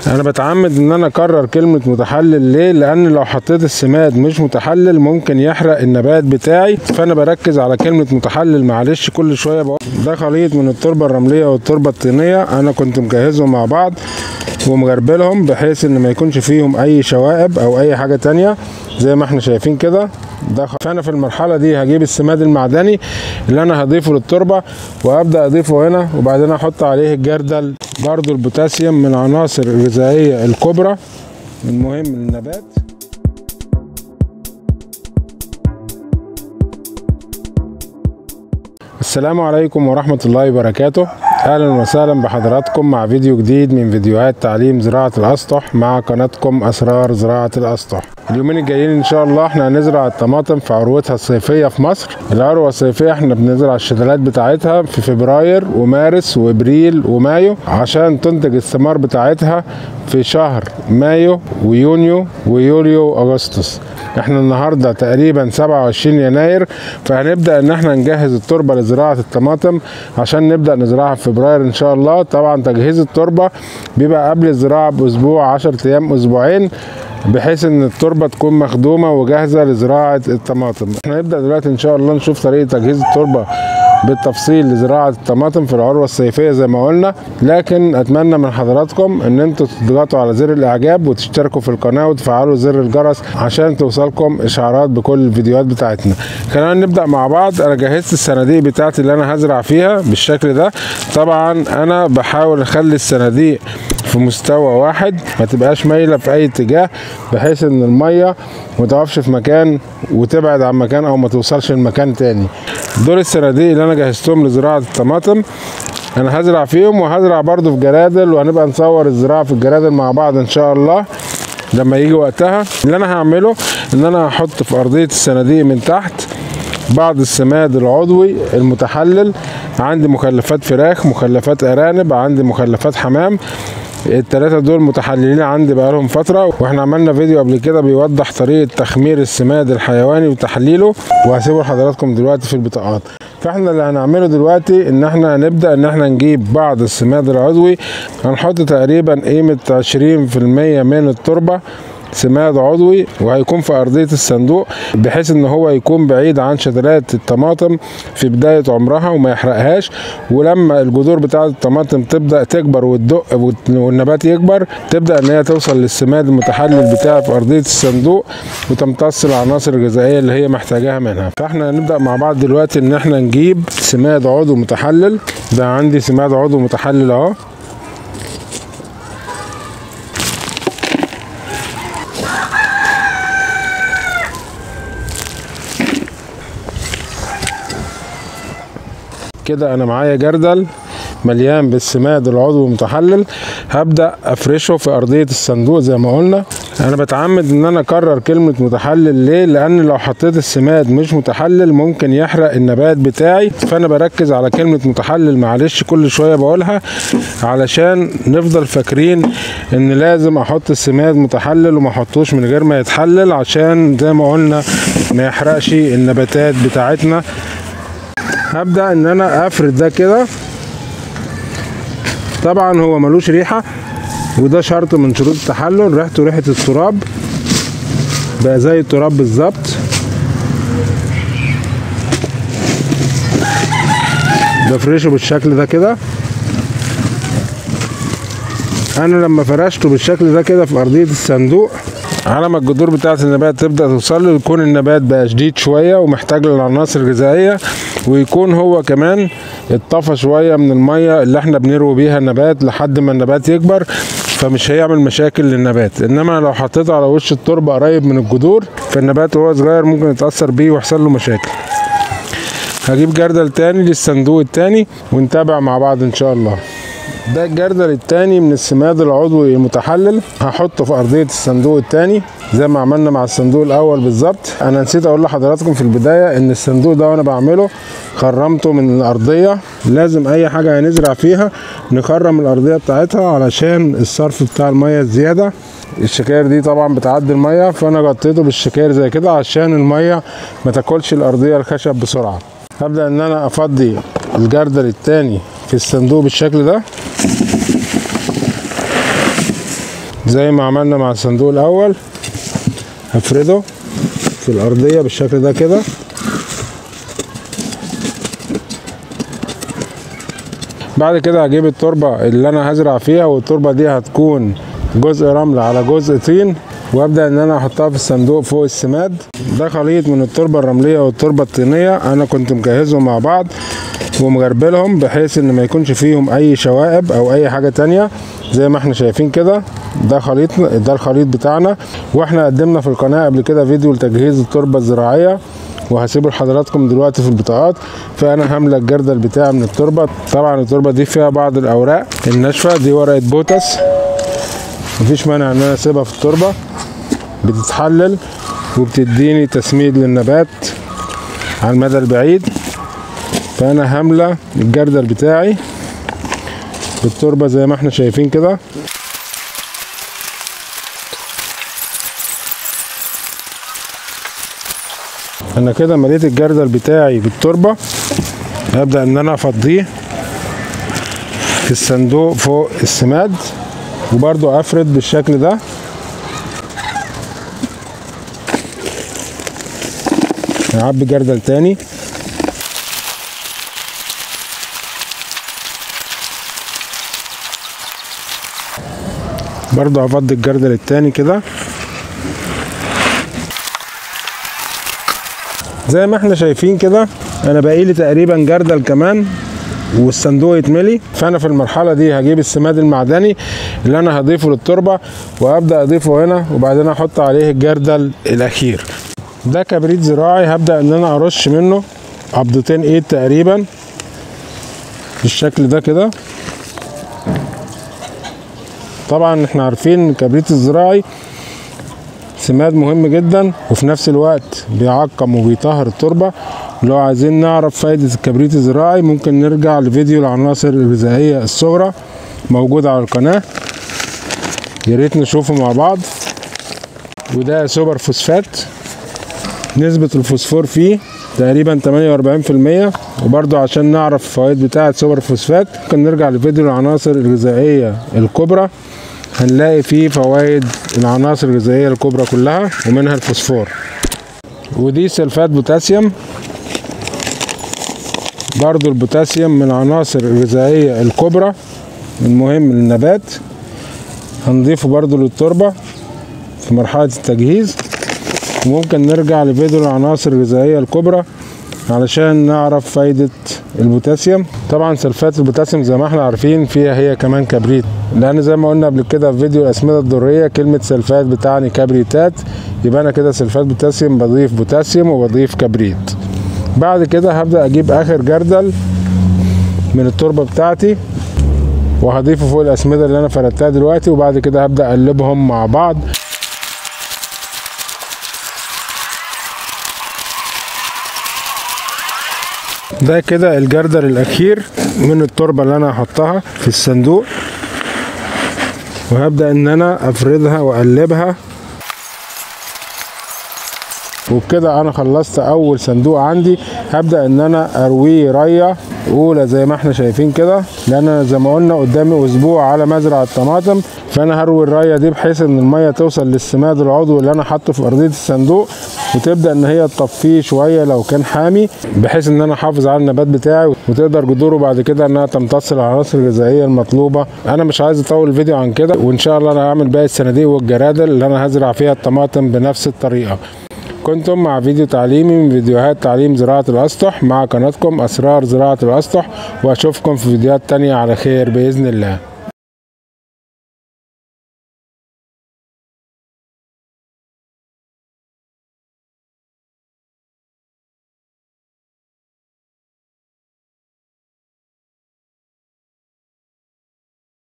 انا بتعمد ان انا اكرر كلمة متحلل ليه لان لو حطيت السماد مش متحلل ممكن يحرق النبات بتاعي فانا بركز على كلمة متحلل معلش كل شوية بقول ده خليط من التربة الرملية والتربة الطينية انا كنت مجهزهم مع بعض ومجربلهم بحيث ان ما يكونش فيهم اي شوائب او اي حاجة تانية زي ما احنا شايفين كده ده خ- فانا في المرحله دي هجيب السماد المعدني اللي انا هضيفه للتربه وابدا اضيفه هنا وبعدين احط عليه الجردل برضو البوتاسيوم من العناصر الغذائيه الكبرى المهم للنبات السلام عليكم ورحمة الله وبركاته أهلا وسهلا بحضراتكم مع فيديو جديد من فيديوهات تعليم زراعة الأسطح مع قناتكم أسرار زراعة الأسطح اليومين الجايين إن شاء الله احنا هنزرع الطماطم في عروتها الصيفية في مصر العروة الصيفية احنا بنزرع الشتلات بتاعتها في فبراير ومارس وإبريل ومايو عشان تنتج الثمار بتاعتها في شهر مايو ويونيو ويوليو وأغسطس احنا النهارده تقريبا 27 يناير فهنبدا ان احنا نجهز التربه لزراعه الطماطم عشان نبدا نزرعها في فبراير ان شاء الله طبعا تجهيز التربه بيبقى قبل الزراعه باسبوع 10 ايام اسبوعين بحيث ان التربه تكون مخدومه وجاهزه لزراعه الطماطم احنا نبدا دلوقتي ان شاء الله نشوف طريقه تجهيز التربه بالتفصيل لزراعة الطماطم في العروة الصيفية زي ما قلنا لكن أتمنى من حضراتكم إن أنتوا تضغطوا على زر الإعجاب وتشتركوا في القناة وتفعلوا زر الجرس عشان توصلكم إشعارات بكل الفيديوهات بتاعتنا خلينا نبدأ مع بعض أنا جهزت الصناديق بتاعتي اللي أنا هزرع فيها بالشكل ده طبعا أنا بحاول أخلي الصناديق في مستوى واحد ما تبقاش مايله في اي اتجاه بحيث ان الميه ما تقفش في مكان وتبعد عن مكان او ما توصلش لمكان تاني دول الصناديق اللي انا جهزتهم لزراعه الطماطم انا هزرع فيهم وهزرع برضو في جرادل وهنبقى نصور الزراعه في الجرادل مع بعض ان شاء الله لما يجي وقتها اللي انا هعمله ان انا هحط في ارضيه الصناديق من تحت بعض السماد العضوي المتحلل عندي مخلفات فراخ مخلفات ارانب عندي مخلفات حمام التلاتة دول متحللين عندي بقالهم فترة واحنا عملنا فيديو قبل كده بيوضح طريقة تخمير السماد الحيواني وتحليله وهسيبه لحضراتكم دلوقتي في البطاقات فاحنا اللي هنعمله دلوقتي ان احنا هنبدأ ان احنا نجيب بعض السماد العضوي هنحط تقريبا قيمة 20% من التربة سماد عضوي وهيكون في أرضية الصندوق بحيث إن هو يكون بعيد عن شتلات الطماطم في بداية عمرها وما يحرقهاش ولما الجذور بتاعة الطماطم تبدأ تكبر وتدق والنبات يكبر تبدأ إن هي توصل للسماد المتحلل بتاعه في أرضية الصندوق وتمتص العناصر الغذائية اللي هي محتاجاها منها فاحنا هنبدأ مع بعض دلوقتي إن احنا نجيب سماد عضو متحلل ده عندي سماد عضو متحلل أهو كده انا معايا جردل مليان بالسماد العضوي المتحلل هبدا افرشه في ارضيه الصندوق زي ما قلنا انا بتعمد ان انا اكرر كلمه متحلل ليه لان لو حطيت السماد مش متحلل ممكن يحرق النبات بتاعي فانا بركز على كلمه متحلل معلش كل شويه بقولها علشان نفضل فاكرين ان لازم احط السماد متحلل وما احطوش من غير ما يتحلل عشان زي ما قلنا ما يحرقش النباتات بتاعتنا هبدا ان انا افرد ده كده طبعا هو ملوش ريحه وده شرط من شروط التحلل ريحته ريحه التراب بقى زي التراب بالظبط بفرشه بالشكل ده كده انا لما فرشته بالشكل ده كده في ارضيه الصندوق على ما الجذور بتاعه النبات تبدا توصل له يكون النبات بقى شديد شويه ومحتاج للعناصر الغذائيه ويكون هو كمان اتطفى شويه من الميه اللي احنا بنروي بيها النبات لحد ما النبات يكبر فمش هيعمل مشاكل للنبات انما لو حطيته على وش التربه قريب من الجذور فالنبات وهو صغير ممكن يتاثر بيه ويحصل له مشاكل هجيب جردل تاني للصندوق التاني ونتابع مع بعض ان شاء الله ده الجردل التاني من السماد العضوي المتحلل هحطه في ارضيه الصندوق التاني زي ما عملنا مع الصندوق الاول بالظبط انا نسيت اقول لحضراتكم في البدايه ان الصندوق ده وانا بعمله خرمته من الارضيه لازم اي حاجه هنزرع فيها نخرم الارضيه بتاعتها علشان الصرف بتاع الميه الزياده الشكاير دي طبعا بتعدي الميه فانا غطيته بالشكاير زي كده عشان الميه ما تاكلش الارضيه الخشب بسرعه هبدا ان انا افضي الجردل التاني في الصندوق بالشكل ده زي ما عملنا مع الصندوق الاول هفرده في الارضيه بالشكل ده كده بعد كده هجيب التربه اللي انا هزرع فيها والتربه دي هتكون جزء رمل على جزء طين وابدا ان انا احطها في الصندوق فوق السماد ده خليط من التربه الرمليه والتربه الطينيه انا كنت مجهزهم مع بعض ومغربلهم بحيث ان ما يكونش فيهم اي شوائب او اي حاجه تانية زي ما احنا شايفين كده ده خليط ده الخليط بتاعنا واحنا قدمنا في القناه قبل كده فيديو لتجهيز التربه الزراعيه وهسيبه لحضراتكم دلوقتي في البطاقات فانا هملى الجردل بتاعي من التربه طبعا التربه دي فيها بعض الاوراق الناشفه دي ورقه بوتس مفيش مانع ان انا اسيبها في التربه بتتحلل وبتديني تسميد للنبات على المدى البعيد فانا هملى الجردل بتاعي بالتربه زي ما احنا شايفين كده انا كده مليت الجردل بتاعي بالتربه هبدا ان انا افضيه في الصندوق فوق السماد وبرضو افرد بالشكل ده نعبي جردل تاني برضو هفضي الجردل التاني كده زي ما احنا شايفين كده انا باقيلي تقريبا جردل كمان والصندوق يتملي فانا في المرحله دي هجيب السماد المعدني اللي انا هضيفه للتربه وابدا اضيفه هنا وبعدين احط عليه الجردل الاخير ده كبريت زراعي هبدا ان انا ارش منه قبضتين ايد تقريبا بالشكل ده كده طبعا احنا عارفين الكبريت الزراعي سماد مهم جدا وفي نفس الوقت بيعقم وبيطهر التربه لو عايزين نعرف فايدة الكبريت الزراعي ممكن نرجع لفيديو العناصر الغذائية الصغرى موجود على القناة يا ريت نشوفه مع بعض وده سوبر فوسفات نسبة الفوسفور فيه تقريبا 48% وبرضو عشان نعرف الفوائد بتاعة سوبر فوسفات ممكن نرجع لفيديو العناصر الغذائية الكبرى هنلاقي فيه فوائد العناصر الغذائية الكبرى كلها ومنها الفوسفور ودي سلفات بوتاسيوم برضو البوتاسيوم من العناصر الغذائية الكبرى المهم للنبات هنضيفه برضو للتربة في مرحلة التجهيز وممكن نرجع لفيديو العناصر الغذائية الكبرى علشان نعرف فايدة البوتاسيوم طبعا سلفات البوتاسيوم زي ما احنا عارفين فيها هي كمان كبريت لان زي ما قلنا قبل كده في فيديو الاسمده الضريه كلمه سلفات بتعني كبريتات يبقى انا كده سلفات بوتاسيوم بضيف بوتاسيوم وبضيف كبريت بعد كده هبدا اجيب اخر جردل من التربه بتاعتي وهضيفه فوق الاسمده اللي انا فردتها دلوقتي وبعد كده هبدا اقلبهم مع بعض ده كده الجردل الاخير من التربه اللي انا هحطها في الصندوق وهبدا ان انا افردها واقلبها وبكده انا خلصت اول صندوق عندي هبدا ان انا ارويه ريه اولى زي ما احنا شايفين كده لان انا زي ما قلنا قدامي اسبوع على مزرعه الطماطم فانا هروي الريه دي بحيث ان الميه توصل للسماد العضوي اللي انا حاطه في ارضيه الصندوق وتبدا ان هي تطفيه شويه لو كان حامي بحيث ان انا احافظ على النبات بتاعي وتقدر جذوره بعد كده انها تمتص العناصر الغذائيه المطلوبه انا مش عايز اطول الفيديو عن كده وان شاء الله انا هعمل باقي الصناديق والجرادل اللي انا هزرع فيها الطماطم بنفس الطريقه كنتم مع فيديو تعليمي من فيديوهات تعليم زراعة الأسطح مع قناتكم أسرار زراعة الأسطح وأشوفكم في فيديوهات تانية على خير بإذن الله